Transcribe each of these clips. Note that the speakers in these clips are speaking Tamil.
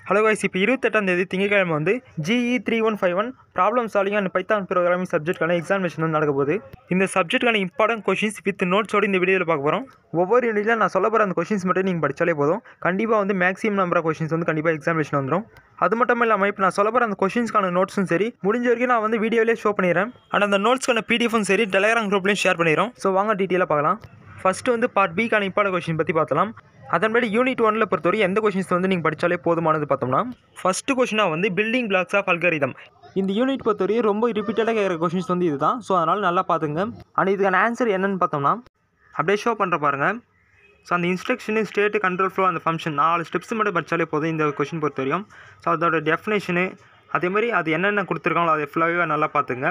ஹலோ guys இப்போ இருபத்தெட்டாம் தேதி திங்கட்கிழமை வந்து GE three one five one problem solving and Python programming சப்ஜெக்ட்கான எக்ஸாமினேஷன் வந்து நடக்க போகுது இந்த சப்ஜெக்ட்கான இம்பார்ட்டன்ட் கொஷின்ஸ் வித் நோட்ஸோடு இந்த வீடியோவில் பார்க்க போகிறோம் ஒவ்வொரு யூனிட்டில் நான் சொல்ல போகிற அந்த கொஷின்ஸ் மட்டும் நீங்கள் படித்தாலே போதும் கண்டிப்பாக வந்து மேக்ஸிமம் நம்பர் ஆஃப் கொஷின்ஸ் வந்து கண்டிப்பாக எக்ஸாமினேஷன் வந்துடும் அது மட்டும் இல்லாமல் இப்போ நான் சொல்ல போகிற அந்த கொஷின்ஸ்க்கான நோட்ஸும் சரி முடிஞ்ச வரைக்கும் நான் வந்து வீடியோவிலே ஷோ பண்ணிடுறேன் அண்ட் அந்த நோட்ஸ்க்கான பிடிஎஃபும் சரி டெலகிராம் குரூப்லேயும் ஷேர் பண்ணிடுறோம் ஸோ வாங்க டீட்டெயிலாக பார்க்கலாம் ஃபஸ்ட்டு வந்து பார்ட் பிக்கான இம்பார்ட்டன்ட் கொஷின் பற்றி பார்த்தலாம் அதன்படி யூனிட் ஒனில் பொறுத்தவரை எந்த கொஷின்ஸ் வந்து நீங்கள் படித்தாலே போதுமானது பார்த்தோம்னா ஃபஸ்ட்டு கொஷினாக வந்து பில்டிங் பிளாக்ஸ் ஆஃப் அல்காரிதம் இந்த யூனிட் பொறுத்தவரை ரொம்ப ரிப்பீட்டடாக கேட்குற கொஷின்ஸ் வந்து இதுதான் ஸோ அதனால் நல்லா பார்த்துங்க அண்ட் இதுக்கான ஆன்சர் என்னன்னு பார்த்தோம்னா அப்படியே ஷோ பண்ணுற பாருங்க ஸோ அந்த இன்ஸ்ட்ரக்ஷனு ஸ்டேட்டு கண்ட்ரோல் ஃப்ளோ அந்த ஃபங்க்ஷன் நாலு ஸ்டெப்ஸ் மட்டும் படித்தாலே போதும் இந்த கொஷின் பொறுத்த வரையும் ஸோ அதோட டெஃபினேஷனு அதே மாதிரி அது என்னென்ன கொடுத்துருக்காங்களோ அதை ஃபுல்லாகவே நல்லா பார்த்துங்க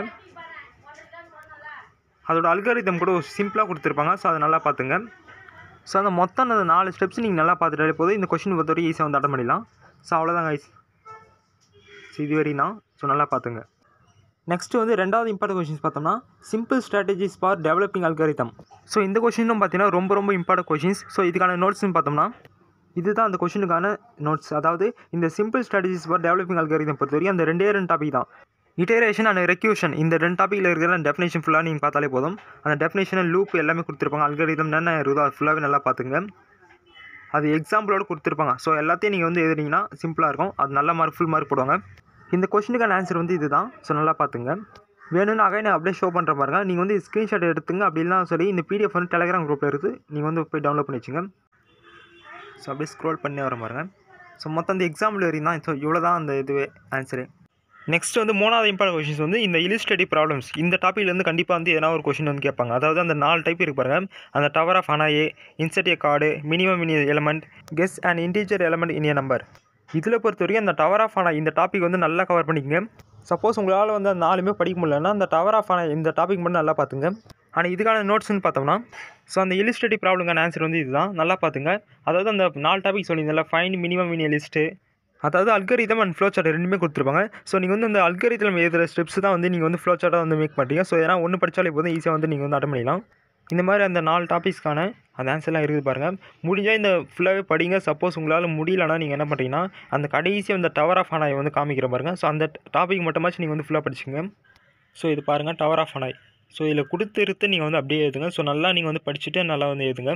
அதோட அல்காரிதம் கூட சிம்பிளாக கொடுத்துருப்பாங்க ஸோ அதை நல்லா பார்த்துங்க ஸோ அந்த மொத்தம் அந்த நாலு ஸ்டெப்ஸ் நீங்கள் நல்லா பார்த்துட்டாலே போதும் இந்த கொஷின் பொறுத்தவரைக்கும் ஈஸியாக வந்து அட்டன் பண்ணிடலாம் ஸோ அவ்வளோதான் கைஸ் ஸோ இது வரையும் தான் ஸோ நல்லா பார்த்துங்க நெக்ஸ்ட்டு வந்து ரெண்டாவது இம்பார்ட்டன்ட் கொஷின்ஸ் பார்த்தோம்னா simple strategies for developing algorithm so இந்த கொஷினும் பார்த்தீங்கன்னா ரொம்ப ரொம்ப இம்பார்ட்டன்ட் கொஷின்ஸ் ஸோ இதுக்கான நோட்ஸ்னு பார்த்தோம்னா இதுதான் அந்த கொஷினுக்கான நோட்ஸ் அதாவது இந்த simple strategies for developing algorithm பொறுத்த வரைக்கும் அந்த ரெண்டே ரெண்டு டாபிக் தான் இட்டரேஷன் அண்ட் ரெக்யூஷன் இந்த ரெண்டு டாப்பிக்கில் இருக்கிற டெஃபினேஷன் ஃபுல்லாக நீங்கள் பார்த்தாலே போதும் அந்த டெஃபினேஷன் லூப் எல்லாமே கொடுத்துருப்பாங்க அல்காரிதம் என்ன இருக்குதோ அது ஃபுல்லாகவே நல்லா பார்த்துங்க அது எக்ஸாம்பிளோடு கொடுத்துருப்பாங்க ஸோ எல்லாத்தையும் நீங்கள் வந்து எழுதுனீங்கன்னா சிம்பிளாக இருக்கும் அது நல்ல மார்க் ஃபுல் மார்க் போடுவாங்க இந்த கொஷினுக்கான ஆன்சர் வந்து இதுதான் ஸோ நல்லா பார்த்துங்க வேணும்னு அகைன் அப்படியே ஷோ பண்ணுற பாருங்க நீங்கள் வந்து ஸ்க்ரீன்ஷாட் எடுத்துங்க அப்படிலாம் சொல்லி இந்த பிடிஎஃப் வந்து டெலகிராம் குரூப்பில் இருக்குது நீங்கள் வந்து போய் டவுன்லோட் பண்ணி வச்சுங்க ஸோ அப்படியே ஸ்க்ரோல் பண்ணி வர பாருங்க ஸோ மொத்தம் அந்த எக்ஸாம்பிள் வரையும் தான் ஸோ இவ்வளோ தான் அந்த இதுவே ஆன்சரு நெக்ஸ்ட் வந்து மூணாவது இம்பார்ட்டன் கொஷின்ஸ் வந்து இந்த இலிஸ்ட்ரேட்டிவ் ப்ராப்ளம்ஸ் இந்த டாப்பிக்லேருந்து கண்டிப்பாக வந்து எதனா ஒரு கொஷின் வந்து கேட்பாங்க அதாவது அந்த நாலு டைப் இருக்கு பாருங்க அந்த tower of Hanoi insert a card minimum in element guess and integer element in a number இதில் பொறுத்த வரைக்கும் அந்த டவர் ஆஃப் அனா இந்த டாபிக் வந்து நல்லா கவர் பண்ணிக்கங்க சப்போஸ் உங்களால் வந்து அந்த நாலுமே படிக்க முடியலன்னா அந்த டவர் ஆஃப் அனா இந்த டாபிக் மட்டும் நல்லா பார்த்துங்க ஆனால் இதுக்கான நோட்ஸ்னு பார்த்தோம்னா ஸோ அந்த இலிஸ்ட்ரேட்டிவ் ப்ராப்ளம்கான ஆன்சர் வந்து இதுதான் நல்லா பார்த்துங்க அதாவது அந்த நாலு டாபிக் சொல்லியிருந்தல ஃபைன் மினிமம் இன் லிஸ்ட்டு அதாவது அல்கரிதம் அண்ட் ஃப்ளோ சார்ட் ரெண்டுமே கொடுத்துருப்பாங்க ஸோ நீங்கள் வந்து இந்த அல்கரிதம் எழுதுகிற ஸ்டெப்ஸ் தான் வந்து நீங்கள் வந்து ஃப்ளோ சார்ட்டாக வந்து மேக் பண்ணுறீங்க ஸோ ஏன்னா ஒன்று படித்தாலே போதும் ஈஸியாக வந்து நீங்கள் வந்து அட்டன் பண்ணிடலாம் இந்த மாதிரி அந்த நாலு டாபிக்ஸ்க்கான அந்த ஆன்சர்லாம் இருக்குது பாருங்கள் முடிஞ்சால் இந்த ஃபுல்லாகவே படிங்க சப்போஸ் உங்களால் முடியலன்னா நீங்கள் என்ன பண்ணுறீங்கன்னா அந்த கடைசியாக அந்த டவர் ஆஃப் அனாய் வந்து காமிக்கிற பாருங்கள் ஸோ அந்த டாபிக் மட்டுமாச்சும் நீங்கள் வந்து ஃபுல்லாக படிச்சுங்க ஸோ இது பாருங்கள் டவர் ஆஃப் அனாய் ஸோ இதில் கொடுத்துருத்து நீங்கள் வந்து அப்படியே எழுதுங்க ஸோ நல்லா நீங்கள் வந்து படிச்சுட்டு நல்லா வந்து எழுதுங்க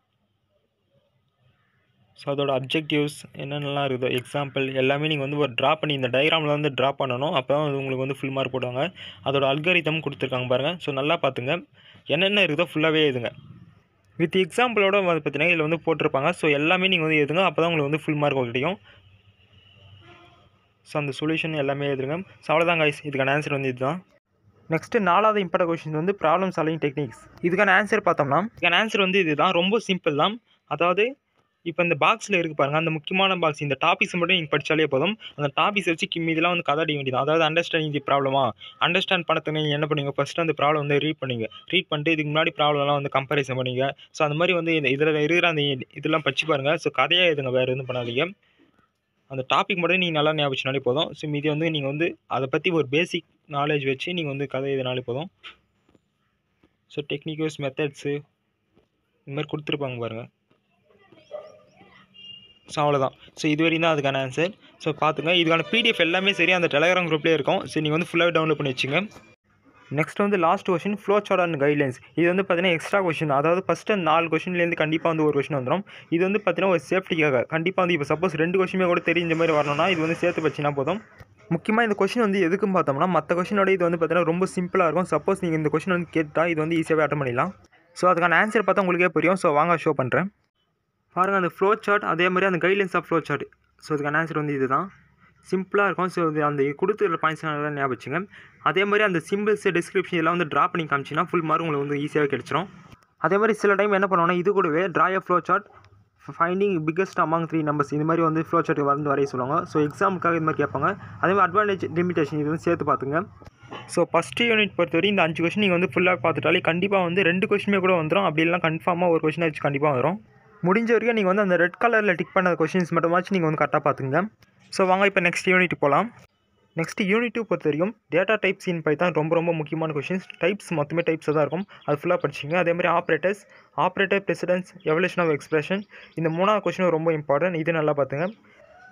ஸோ அதோட அப்ஜெக்டிவ்ஸ் என்னென்னலாம் இருக்குதோ எக்ஸாம்பிள் எல்லாமே நீங்கள் வந்து ஒரு ட்ரா பண்ணி இந்த டயக்ராமில் வந்து ட்ரா பண்ணணும் அப்போ தான் வந்து உங்களுக்கு வந்து ஃபுல் மார்க் போடுவாங்க அதோட அல்கரிதம் கொடுத்துருக்காங்க பாருங்கள் ஸோ நல்லா பார்த்துங்க என்னென்ன இருக்குதோ ஃபுல்லாகவே எழுதுங்க வித் எக்ஸாம்பிளோட வந்து பார்த்தீங்கன்னா இதில் வந்து போட்டிருப்பாங்க ஸோ எல்லாமே நீங்கள் வந்து எழுதுங்க அப்போ தான் உங்களுக்கு வந்து ஃபுல் மார்க் கிடைக்கும் ஸோ அந்த சொல்யூஷன் எல்லாமே எழுதுங்க ஸோ அவ்வளோதான் கைஸ் இதுக்கான ஆன்சர் வந்து இதுதான் நெக்ஸ்ட்டு நாலாவது இம்பார்ட்டன் கொஷின் வந்து ப்ராப்ளம் சால்விங் டெக்னிக்ஸ் இதுக்கான ஆன்சர் பார்த்தோம்னா இதுக்கான ஆன்சர் வந்து இதுதான் ரொம்ப சிம்பிள் தான் அதாவது இப்போ இந்த பாக்ஸில் இருக்குது பாருங்கள் அந்த முக்கியமான பாக்ஸ் இந்த டாபிக்ஸ் மட்டும் நீங்கள் படித்தாலே போதும் அந்த டாபிக்ஸ் வச்சு கிம் இதெல்லாம் வந்து கதை அடிக்க வேண்டியது அதாவது அண்டர்ஸ்டாண்டிங் தி ப்ராப்ளமா அண்டர்ஸ்டாண்ட் பண்ணத்துக்கு நீங்கள் என்ன பண்ணுவீங்க ஃபஸ்ட்டு அந்த ப்ராப்ளம் வந்து ரீட் பண்ணுங்க ரீட் பண்ணிட்டு இதுக்கு முன்னாடி ப்ராப்ளம்லாம் வந்து கம்பேரிசன் பண்ணுங்க ஸோ அந்த மாதிரி வந்து இந்த இதில் இருக்கிற அந்த இதெல்லாம் படிச்சு பாருங்கள் ஸோ கதையாக இதுங்க வேறு எதுவும் பண்ணாதீங்க அந்த டாபிக் மட்டும் நீங்கள் நல்லா ஞாபகிச்சினாலே போதும் ஸோ மீதி வந்து நீங்கள் வந்து அதை பற்றி ஒரு பேசிக் நாலேஜ் வச்சு நீங்கள் வந்து கதை எதுனாலே போதும் ஸோ டெக்னிக்கல்ஸ் மெத்தட்ஸு இந்த மாதிரி கொடுத்துருப்பாங்க பாருங்கள் ஸோ அவ்வளோதான் ஸோ இது வரையும் தான் அதுக்கான ஆன்சர் ஸோ பார்த்துங்க இதுக்கான பிடிஎஃப் எல்லாமே சரி அந்த டெலகிராம் குரூப்லேயே இருக்கும் ஸோ நீங்கள் வந்து ஃபுல்லாக டவுன்லோட் பண்ணி வச்சுங்க நெக்ஸ்ட் வந்து last question flow chart and guidelines இது வந்து பார்த்தீங்கன்னா எக்ஸ்ட்ரா கொஷின் அதாவது ஃபஸ்ட்டு நாலு கொஷின்லேருந்து கண்டிப்பாக வந்து ஒரு கொஷின் வந்துடும் இது வந்து பார்த்தீங்கன்னா ஒரு சேஃப்டிக்காக கண்டிப்பாக வந்து இப்போ சப்போஸ் ரெண்டு கொஷினுமே கூட தெரிஞ்ச மாதிரி வரணும்னா இது வந்து சேர்த்து வச்சினா போதும் முக்கியமாக இந்த கொஷின் வந்து எதுக்குன்னு பார்த்தோம்னா மற்ற கொஷினோட இது வந்து பார்த்தீங்கன்னா ரொம்ப சிம்பிளாக இருக்கும் சப்போஸ் நீங்கள் இந்த கொஷின் வந்து கேட்டால் இது வந்து ஈஸியாகவே அட்டன் பண்ணிடலாம் ஸோ அதுக்கான ஆன்சர் பார்த்தா உங்களுக்கே புரியும் ஸோ வாங்க ஷோ பண்ணுறேன் பாருங்கள் அந்த ஃப்ளோ சார்ட் அதே மாதிரி அந்த guidelines of flow chart so அதுக்கான ஆன்சர் வந்து இதுதான் சிம்பிளாக இருக்கும் ஸோ இது அந்த கொடுத்துருக்க பாயிண்ட்ஸ் நல்லா ஞாபகம் வச்சுங்க அதே மாதிரி அந்த சிம்பிள்ஸ் டிஸ்கிரிப்ஷன் இதெல்லாம் வந்து ட்ரா பண்ணி காமிச்சிங்கன்னா ஃபுல் மார்க் உங்களுக்கு வந்து ஈஸியாகவே கிடச்சிரும் அதே மாதிரி சில டைம் என்ன பண்ணுவோம்னா இது கூடவே draw a flow chart finding biggest among three numbers இந்த மாதிரி வந்து ஃப்ளோ சார்ட் வந்து வரைய சொல்லுவாங்க ஸோ எக்ஸாமுக்காக இது மாதிரி கேட்பாங்க அதே மாதிரி அட்வான்டேஜ் லிமிடேஷன் இது வந்து சேர்த்து பார்த்துங்க ஸோ ஃபஸ்ட்டு யூனிட் பொறுத்தவரை இந்த அஞ்சு கொஷின் நீங்கள் வந்து ஃபுல்லாக பார்த்துட்டாலே கண்டிப்பாக வந்து ரெண்டு கொஷினுமே கூட வந்துடும் அப்படி இல்லைனா கன்ஃபார்மாக ஒரு கொஷினை வச்சு கண்டிப்பாக வரும் முடிஞ்ச வரைக்கும் நீங்கள் வந்து அந்த ரெட் கலரில் டிக் பண்ண கொஷின்ஸ் மட்டுமாச்சும் நீங்கள் வந்து கரெக்டாக பார்த்துங்க ஸோ வாங்க இப்போ நெக்ஸ்ட் யூனிட் போகலாம் நெக்ஸ்ட் யூனிட் டூ பொறுத்த வரைக்கும் டேட்டா டைப்ஸ் இன் பைத்தான் ரொம்ப ரொம்ப முக்கியமான கொஷின்ஸ் டைப்ஸ் மொத்தமே டைப்ஸாக தான் இருக்கும் அது ஃபுல்லாக படிச்சிங்க அதே மாதிரி operators operator precedence evaluation of expression இந்த மூணாவது கொஷினும் ரொம்ப இம்பார்ட்டன்ட் இது நல்லா பார்த்துங்க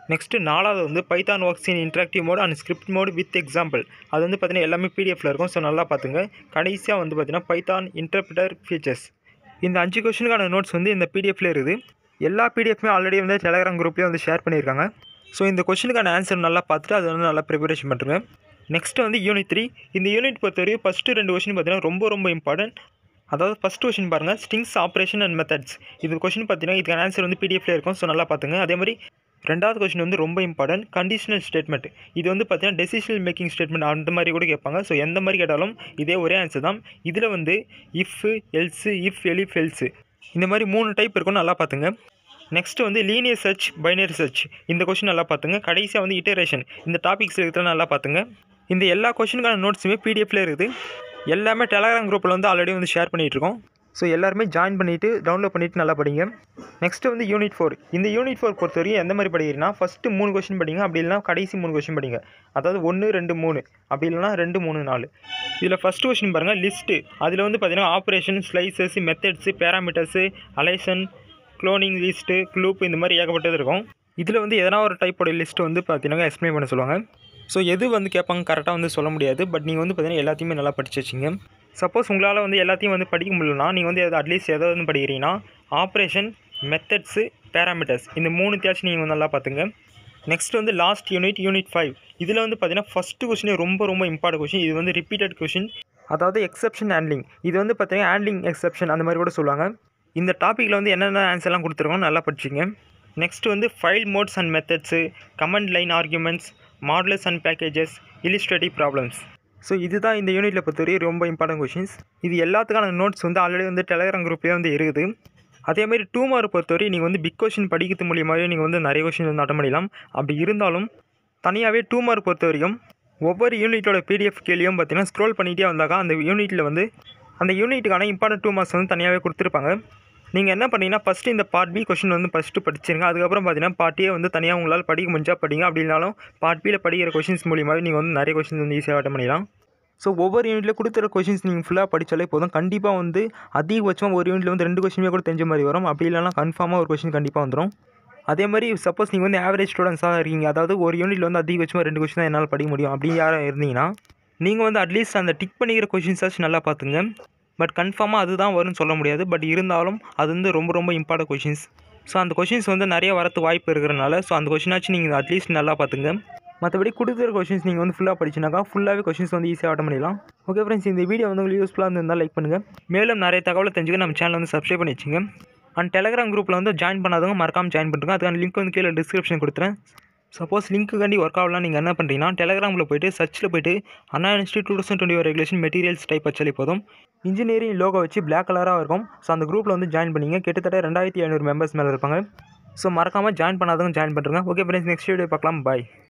நெக்ஸ்ட்டு நாலாவது வந்து Python works in interactive mode and script mode with example அது வந்து பார்த்தீங்கன்னா எல்லாமே பிடிஎஃப்ல இருக்கும் ஸோ நல்லா பார்த்துங்க கடைசியாக வந்து பார்த்தீங்கன்னா பைத்தான் இன்டர்பிரிட்டர் ஃபீச்சர்ஸ் இந்த அஞ்சு கொஷனுக்கான நோட்ஸ் வந்து இந்த பிடிஎஃப்ல இருக்குது எல்லா பிடிஎஃப்மே ஆல்ரெடி வந்து டெலகிராம் குரூப்லேயே வந்து ஷேர் பண்ணியிருக்காங்க ஸோ இந்த கொஷனுக்கான ஆன்சர் நல்லா பார்த்துட்டு அதை வந்து நல்லா ப்ரிப்பரேஷன் பண்ணுறேன் நெக்ஸ்ட் வந்து யூனிட் த்ரீ இந்த யூனிட் பொறுத்தவரைக்கும் ஃபஸ்ட்டு ரெண்டு கொஷின் பார்த்தீங்கன்னா ரொம்ப ரொம்ப இம்பார்ட்டன்ட் அதாவது ஃபஸ்ட் கொஷின் பாருங்கள் ஸ்ட்ரிங்ஸ் ஆப்ரேஷன் அண்ட் மெத்தட்ஸ் இது கொஷின் பார்த்தீங்கன்னா இதுக்கான ஆன்சர் வந்து பிடிஎஃப்ல இருக்கும் ஸோ நல்லா பார்த்துங்க அதே மாதிரி ரெண்டாவது கொஷின் வந்து ரொம்ப இம்பார்ட்டன்ட் கண்டிஷனல் ஸ்டேட்மெண்ட் இது வந்து பார்த்தீங்கன்னா டெசிஷன் மேக்கிங் ஸ்டேட்மெண்ட் அந்த மாதிரி கூட கேட்பாங்க ஸோ எந்த மாதிரி கேட்டாலும் இதே ஒரே ஆன்சர் தான் இதில் வந்து if else if elif else இந்த மாதிரி மூணு டைப் இருக்கும் நல்லா பார்த்துங்க நெக்ஸ்ட் வந்து லீனியர் சர்ச் பைனரி சர்ச் இந்த கொஷின் நல்லா பார்த்துங்க கடைசியாக வந்து இட்டரேஷன் இந்த டாபிக்ஸ் இருக்கிற நல்லா பார்த்துங்க இந்த எல்லா கொஷினுக்கான நோட்ஸுமே பிடிஎஃப்ல இருக்குது எல்லாமே டெலகிராம் குரூப்பில் வந்து ஆல்ரெடி வந்து ஷேர் பண்ணிகிட்டு இருக்கோம் ஸோ எல்லாருமே ஜாயின் பண்ணிவிட்டு டவுன்லோட் பண்ணிவிட்டு நல்லா படிங்க நெக்ஸ்ட்டு வந்து யூனிட் ஃபோர் இந்த யூனிட் ஃபோர் பொறுத்த வரைக்கும் எந்த மாதிரி படிக்கிறீங்கன்னா ஃபஸ்ட்டு மூணு கொஷின் படிங்க அப்படி இல்லைனா கடைசி மூணு கொஷின் படிங்க அதாவது ஒன்று ரெண்டு மூணு அப்படி இல்லைனா ரெண்டு மூணு நாலு இதில் ஃபஸ்ட்டு கொஷின் பாருங்கள் லிஸ்ட்டு அதில் வந்து பார்த்தீங்கன்னா operation slices methods parameters aliasing cloning list க்ளூப் இந்த மாதிரி ஏகப்பட்டது இருக்கும் இதில் வந்து எதனா ஒரு டைப்போட லிஸ்ட் வந்து பார்த்தீங்கன்னா எக்ஸ்பிளைன் பண்ண சொல்லுவாங்க ஸோ எது வந்து கேட்பாங்க கரெக்டாக வந்து சொல்ல முடியாது பட் நீங்கள் வந்து பார்த்தீங்கன்னா எல்லாத்தையுமே நல்லா படிச்சு வச்சிங்க சப்போஸ் உங்களால் வந்து எல்லாத்தையும் வந்து படிக்க முடியலனா நீங்கள் வந்து எதாவது அட்லீஸ்ட் எதாவது வந்து படிக்கிறீங்கன்னா ஆப்ரேஷன் மெத்தட்ஸு பேராமீட்டர்ஸ் இந்த மூணு தேய்ச்சி நீங்கள் வந்து நல்லா பார்த்துங்க நெக்ஸ்ட் வந்து லாஸ்ட் யூனிட் யூனிட் ஃபைவ் இதில் வந்து பார்த்தீங்கன்னா ஃபஸ்ட்டு கொஷின் ரொம்ப ரொம்ப இம்பார்ட்டன்ட் கொஷின் இது வந்து ரிப்பீட்டட் கொஷின் அதாவது எக்ஸப்ஷன் ஹேண்ட்லிங் இது வந்து பார்த்தீங்கன்னா ஹேண்ட்லிங் எக்ஸப்ஷன் அந்த மாதிரி கூட சொல்லுவாங்க இந்த டாப்பிக்கில் வந்து என்னென்ன ஆன்சர்லாம் கொடுத்துருக்கோம் நல்லா படிச்சிங்க நெக்ஸ்ட் வந்து file modes and methods command line arguments modules and packages illustrative problems so இதுதான் இந்த யூனிட்டில் பொறுத்தவரைக்கும் ரொம்ப இம்பார்ட்டன்ட் கொஷின்ஸ் இது எல்லாத்துக்கான நோட்ஸ் வந்து ஆல்ரெடி வந்து டெலகிராம் குரூப்லேயே வந்து இருக்குது அதேமாதிரி டூ மார்க் பொறுத்தவரை நீங்கள் வந்து பிக் கொஷின் படிக்கிறது மூலியமாகவே நீங்கள் வந்து நிறைய கொஷின் வந்து அட்டன் பண்ணிடலாம் அப்படி இருந்தாலும் தனியாகவே டூ மார்க் பொறுத்த வரைக்கும் ஒவ்வொரு யூனிட்டோட பிடிஎஃப் கேள்வியும் பார்த்தீங்கன்னா ஸ்க்ரோல் பண்ணிகிட்டே வந்தாக்கா அந்த யூனிட்டில் வந்து அந்த யூனிட்டுக்கான இம்பார்ட்டன்ட் டூ மார்க்ஸ் வந்து தனியாகவே கொடுத்துருப்பாங்க நீங்கள் என்ன பண்ணீங்கன்னா ஃபஸ்ட்டு இந்த பார்ட் பி கொஷின் வந்து ஃபஸ்ட்டு படிச்சிருங்க அதுக்கப்புறம் பார்த்தீங்கன்னா பார்ட் ஏ வந்து தனியாக உங்களால் படிக்க முடிஞ்சால் படிங்க அப்படி இல்லைனாலும் பார்ட் பியில் படிக்கிற கொஷின்ஸ் மூலியமாகவே நீங்கள் வந்து நிறைய கொஷின்ஸ் வந்து ஈஸியாக அட்டன் பண்ணிடலாம் ஸோ ஒவ்வொரு யூனிட்டில் கொடுத்துற கொஷின்ஸ் நீங்கள் ஃபுல்லாக படித்தாலே போதும் கண்டிப்பாக வந்து அதிகபட்சம் ஒரு யூனிட்டில் வந்து ரெண்டு கொஷினுமே கூட தெரிஞ்ச மாதிரி வரும் அப்படி இல்லைனா கன்ஃபார்மாக ஒரு கொஷின் கண்டிப்பாக வந்துடும் அதே மாதிரி சப்போஸ் நீங்கள் வந்து ஆவரேஜ் ஸ்டூடெண்ட்ஸாக இருக்கீங்க அதாவது ஒரு யூனிட்டில் வந்து அதிகபட்சமாக ரெண்டு கொஷின் தான் என்னால் படிக்க முடியும் அப்படின்னு யாரும் இருந்தீங்கன்னா நீங்கள் வந்து அட்லீஸ்ட் அந்த டிக் பண்ணிக்கிற கொஷின்ஸாச்சும் நல்லா பார்த்துங்க பட் கன்ஃபார்மாக அதுதான் வரும்னு சொல்ல முடியாது பட் இருந்தாலும் அது வந்து ரொம்ப ரொம்ப இம்பார்ட்டன்ட் கொஷின்ஸ் ஸோ அந்த கொஷின்ஸ் வந்து நிறைய வரத்து வாய்ப்பு இருக்கிறனால ஸோ அந்த கொஷினாச்சும் நீங்கள் அட்லீஸ்ட் நல்லா பார்த்துங்க மற்றபடி கொடுக்குற கொஷின்ஸ் நீங்கள் வந்து ஃபுல்லாக படிச்சினாக்கா ஃபுல்லாகவே கொஷின்ஸ் வந்து ஈஸியாக அட்டன் பண்ணிடலாம் ஓகே ஃப்ரெண்ட்ஸ் இந்த வீடியோ வந்து உங்களுக்கு யூஸ்ஃபுல்லாக இருந்திருந்தால் லைக் பண்ணுங்கள் மேலும் நிறைய தகவலை தெரிஞ்சுக்க நம்ம சேனல் வந்து சப்ஸ்கிரைப் பண்ணி வச்சுங்க அண்ட் டெலகிராம் குரூப்பில் வந்து ஜாயின் பண்ணாதவங்க மறக்காமல் ஜாயின் பண்ணுறேங்க அதுக்கான லிங்க் வந்து கீழே டிஸ்கிரிப்ஷன் கொடுத்துறேன் சப்போஸ் லிங்க்கு கண்டி ஒர்க் ஆகலாம் நீங்கள் என்ன பண்ணுறீங்கன்னா டெலகிராமில் போயிட்டு சர்ச்சில் போயிட்டு Anna institute two thousand twenty regulation materials type வச்சாலே போதும் இன்ஜினியரிங் லோகோ வச்சு பிளாக் கலராக இருக்கும் ஸோ அந்த குரூப்பில் வந்து ஜாயின் பண்ணிங்க கிட்டத்தட்ட ரெண்டாயிரத்தி ஐநூறு மெம்பர்ஸ் மேலே இருப்பாங்க ஸோ மறக்காமல் ஜாயின் பண்ணாதவங்க ஜாயின் பண்ணுறேங்க ஓகே ஃப்ரெண்ட்ஸ் நெக்ஸ்ட் வீடியோ பார்க்கலாம் பாய்